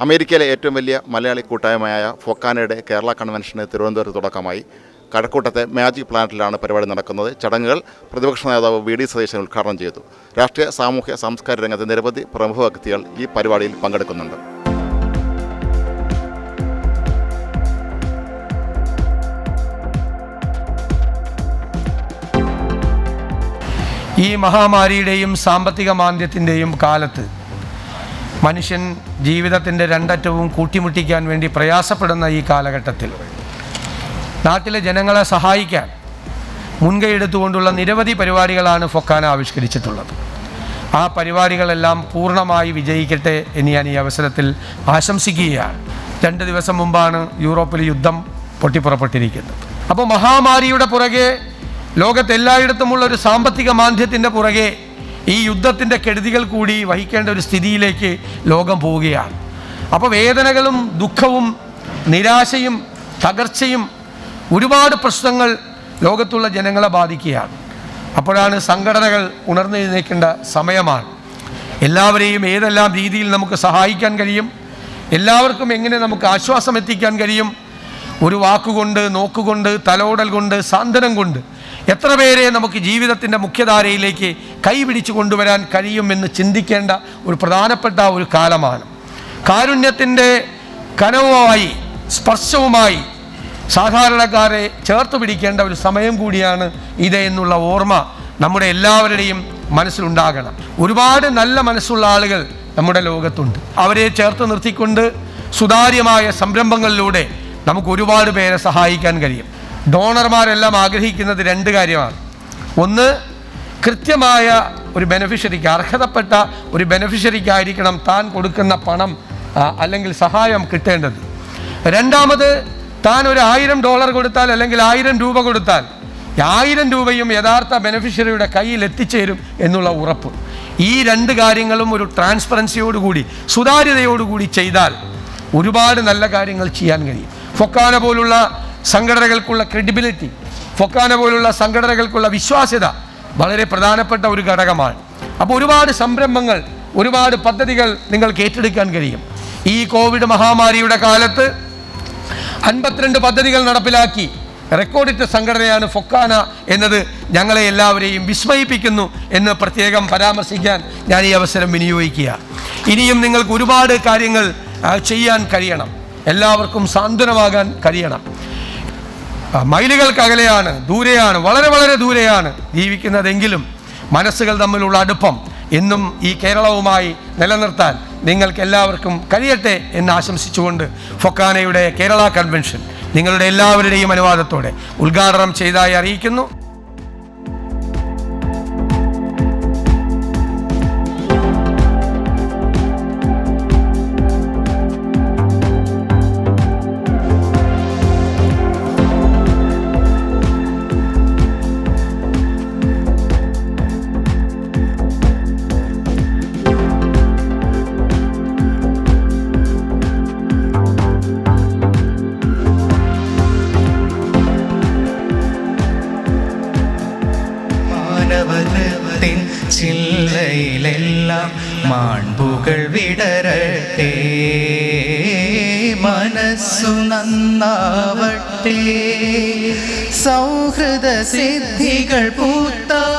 അമേരിക്കയിലെ ഏറ്റവും വലിയ മലയാളി കൂട്ടായ്മയായ ഫൊക്കാനയുടെ കേരള കൺവെൻഷന് തിരുവനന്തപുരത്ത് തുടക്കമായി കഴക്കൂട്ടത്തെ മാജിക് പ്ലാനറ്റിലാണ് പരിപാടി നടക്കുന്നത് ചടങ്ങുകൾ പ്രതിപക്ഷ നേതാവ് വി ഡി സതീശൻ ഉദ്ഘാടനം ചെയ്തു രാഷ്ട്രീയ സാമൂഹ്യ സാംസ്കാരിക രംഗത്തെ നിരവധി പ്രമുഖ വ്യക്തികൾ ഈ പരിപാടിയിൽ പങ്കെടുക്കുന്നുണ്ട് ഈ മഹാമാരിയുടെയും സാമ്പത്തിക മാന്ദ്യത്തിൻ്റെയും കാലത്ത് മനുഷ്യൻ ജീവിതത്തിൻ്റെ രണ്ടറ്റവും കൂട്ടിമുട്ടിക്കാൻ വേണ്ടി പ്രയാസപ്പെടുന്ന ഈ കാലഘട്ടത്തിൽ നാട്ടിലെ ജനങ്ങളെ സഹായിക്കാൻ മുൻകൈ എടുത്തുകൊണ്ടുള്ള നിരവധി പരിപാടികളാണ് ഫൊക്കാന ആവിഷ്കരിച്ചിട്ടുള്ളത് ആ പരിപാടികളെല്ലാം പൂർണ്ണമായി വിജയിക്കട്ടെ എന്ന് ഞാൻ ഈ അവസരത്തിൽ ആശംസിക്കുകയാണ് രണ്ട് ദിവസം മുമ്പാണ് യൂറോപ്പിൽ യുദ്ധം പൊട്ടിപ്പുറപ്പെട്ടിരിക്കുന്നത് അപ്പോൾ മഹാമാരിയുടെ പുറകെ ലോകത്തെല്ലായിടത്തുമുള്ള ഒരു സാമ്പത്തിക മാന്ദ്യത്തിൻ്റെ പുറകെ ഈ യുദ്ധത്തിൻ്റെ കെടുതികൾ കൂടി വഹിക്കേണ്ട ഒരു സ്ഥിതിയിലേക്ക് ലോകം പോവുകയാണ് അപ്പോൾ വേദനകളും ദുഃഖവും നിരാശയും തകർച്ചയും ഒരുപാട് പ്രശ്നങ്ങൾ ലോകത്തുള്ള ജനങ്ങളെ ബാധിക്കുകയാണ് അപ്പോഴാണ് സംഘടനകൾ ഉണർന്നെഴുന്നേൽക്കേണ്ട സമയമാണ് എല്ലാവരെയും ഏതെല്ലാം രീതിയിൽ നമുക്ക് സഹായിക്കാൻ കഴിയും എല്ലാവർക്കും എങ്ങനെ നമുക്ക് ആശ്വാസം എത്തിക്കാൻ കഴിയും ഒരു വാക്കുകൊണ്ട് നോക്കുകൊണ്ട് തലോടൽ കൊണ്ട് സാന്ത്വനം കൊണ്ട് എത്ര പേരെ നമുക്ക് ജീവിതത്തിൻ്റെ മുഖ്യധാരയിലേക്ക് കൈപിടിച്ചു കൊണ്ടുവരാൻ കഴിയുമെന്ന് ചിന്തിക്കേണ്ട ഒരു പ്രധാനപ്പെട്ട ഒരു കാലമാണ് കാരുണ്യത്തിൻ്റെ കനവുമായി സ്പർശവുമായി സാധാരണക്കാരെ ചേർത്ത് പിടിക്കേണ്ട ഒരു സമയം കൂടിയാണ് ഇത് എന്നുള്ള ഓർമ്മ നമ്മുടെ എല്ലാവരുടെയും മനസ്സിലുണ്ടാകണം ഒരുപാട് നല്ല മനസ്സുള്ള ആളുകൾ നമ്മുടെ ലോകത്തുണ്ട് അവരെ ചേർത്ത് നിർത്തിക്കൊണ്ട് സുതാര്യമായ സംരംഭങ്ങളിലൂടെ നമുക്ക് ഒരുപാട് പേരെ സഹായിക്കാൻ കഴിയും ഡോണർമാരെല്ലാം ആഗ്രഹിക്കുന്നത് രണ്ട് കാര്യമാണ് ഒന്ന് കൃത്യമായ ഒരു ബെനഫിഷ്യറിക്ക് അർഹതപ്പെട്ട ഒരു ബെനഫിഷ്യറിക്കായിരിക്കണം താൻ കൊടുക്കുന്ന പണം ആ, അല്ലെങ്കിൽ സഹായം കിട്ടേണ്ടത് രണ്ടാമത് താൻ ഒരു ആയിരം ഡോളർ കൊടുത്താൽ അല്ലെങ്കിൽ ആയിരം രൂപ കൊടുത്താൽ ആയിരം രൂപയും യഥാർത്ഥ ബെനഫിഷ്യറിയുടെ കയ്യിൽ എത്തിച്ചേരും എന്നുള്ള ഉറപ്പ് ഈ രണ്ട് കാര്യങ്ങളും ഒരു ട്രാൻസ്പെറൻസിയോടുകൂടി സുതാര്യതയോടുകൂടി ചെയ്താൽ ഒരുപാട് നല്ല കാര്യങ്ങൾ ചെയ്യാൻ കഴിയും ഫൊക്കാന പോലുള്ള സംഘടനകൾക്കുള്ള ക്രെഡിബിലിറ്റി ഫൊക്കാന പോലുള്ള സംഘടനകൾക്കുള്ള വിശ്വാസ്യത വളരെ പ്രധാനപ്പെട്ട ഒരു ഘടകമാണ് അപ്പോൾ ഒരുപാട് സംരംഭങ്ങൾ ഒരുപാട് പദ്ധതികൾ നിങ്ങൾക്ക് ഏറ്റെടുക്കാൻ കഴിയും ഈ കോവിഡ് മഹാമാരിയുടെ കാലത്ത് അൻപത്തിരണ്ട് പദ്ധതികൾ നടപ്പിലാക്കി റെക്കോർഡിട്ട സംഘടനയാണ് ഫൊക്കാന എന്നത് ഞങ്ങളെ എല്ലാവരെയും വിസ്മയിപ്പിക്കുന്നു എന്ന് പ്രത്യേകം പരാമർശിക്കാൻ ഞാൻ ഈ അവസരം വിനിയോഗിക്കുക ഇനിയും നിങ്ങൾക്ക് ഒരുപാട് കാര്യങ്ങൾ ആ, ചെയ്യാൻ കഴിയണം എല്ലാവർക്കും സാന്ത്വനമാകാൻ കഴിയണം ആ, മൈലുകൾക്കകലെയാണ് ദൂരെയാണ് വളരെ വളരെ ദൂരെയാണ് ജീവിക്കുന്നതെങ്കിലും മനസ്സുകൾ തമ്മിലുള്ള അടുപ്പം എന്നും ഈ കേരളവുമായി നിലനിർത്താൻ നിങ്ങൾക്ക് എല്ലാവർക്കും കഴിയട്ടെ എന്ന് ആശംസിച്ചുകൊണ്ട് ഫൊക്കാനയുടെ കേരള കൺവെൻഷൻ നിങ്ങളുടെ എല്ലാവരുടെയും അനുവാദത്തോടെ ഉദ്ഘാടനം ചെയ്തതായി അറിയിക്കുന്നു മാനവത്തിൻ ചില്ലയിലെല്ലാം മാൺപുകൾ വിടരട്ടെ മനസ്സു നന്നാവട്ടെ സൗഹൃദ സിദ്ധികൾ പൂത്താ